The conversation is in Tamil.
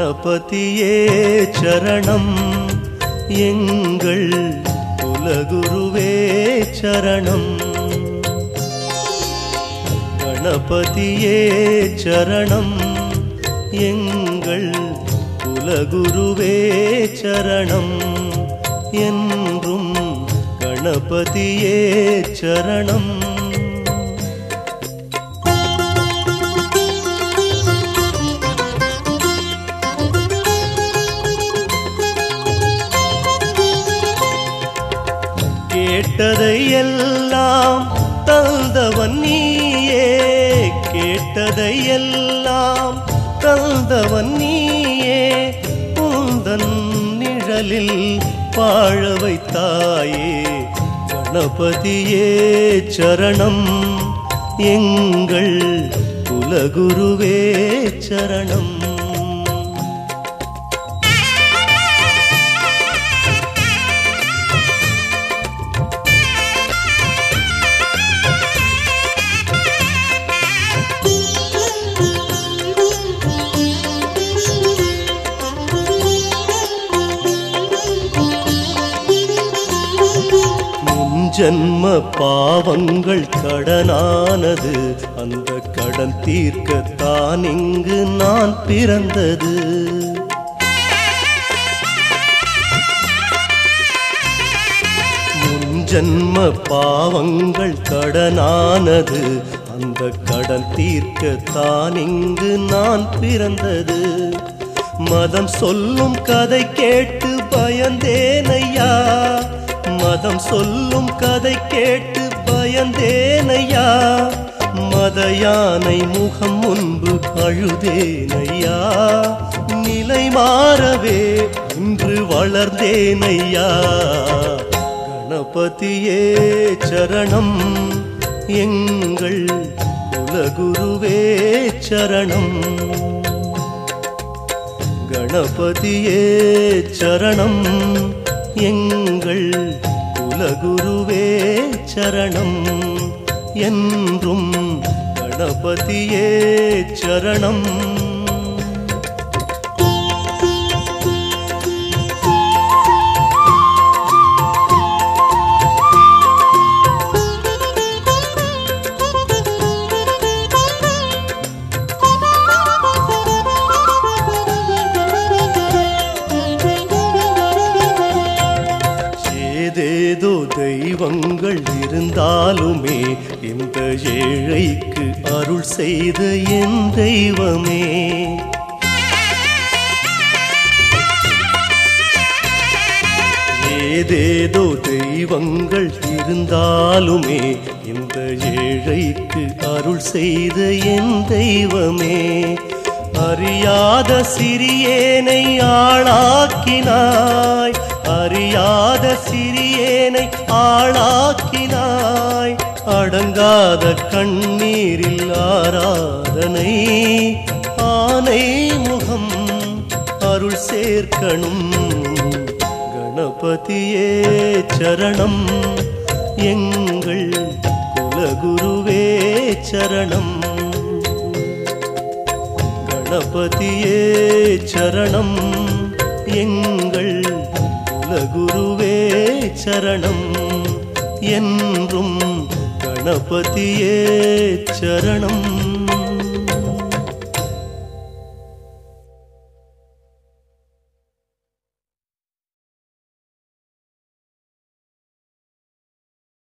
கணபதியே சரணம் எங்கள் குலகுருவே சரணம் கணபதியே சரணம் எங்கள் குலகுருவே சரணம் என்றும் கணபதியே சரணம் கேட்டதை எல்லாம் தந்தவன் நீயே கேட்டதை எல்லாம் தந்தவன் நீயே உந்தன் நிழலில் வாழ வைத்தாயே கணபதியே சரணம் எங்கள் குலகுருவே சரணம் முன்ஜன்ம பாவங்கள் கடனானது அந்த கடன் தீர்க்கத்தான் இங்கு நான் பிறந்தது முன்ஜன்ம பாவங்கள் கடனானது அந்த கடன் தீர்க்கத்தான் இங்கு நான் பிறந்தது மதம் சொல்லும் கதை கேட்டு பயந்தேனையா மதம் சொல்லும் கதை கேட்டு பயந்தேனையா மத யானை முகம் முன்பு அழுதேனையா நிலை மாறவே இன்று வளர்ந்தேனையா கணபதியே சரணம் எங்கள் குலகுருவே சரணம் கணபதியே சரணம் எங்கள் குலகுருவே சரணம் என்றும் கணபதியே சரணம் ஏதேதோ தெய்வங்கள் இருந்தாலுமே இந்த ஏழைக்கு அருள் செய்த என் தெய்வமே ஏதேதோ தெய்வங்கள் இருந்தாலுமே இந்த ஏழைக்கு அருள் செய்த என் தெய்வமே அறியாத சிறியேனை ஆளாக்கினாய் அறியாத சிறியேனை ஆளாக்கினாய் அடங்காத கண்ணீரில் ஆராதனை ஆனை முகம் அருள் சேர்க்கணும் கணபதியே சரணம் எங்கள் குலகுருவே சரணம் கணபதியே சரணம் எங்கள் குலகுருவே சரணம் என்றும் கணபதியே சரணம்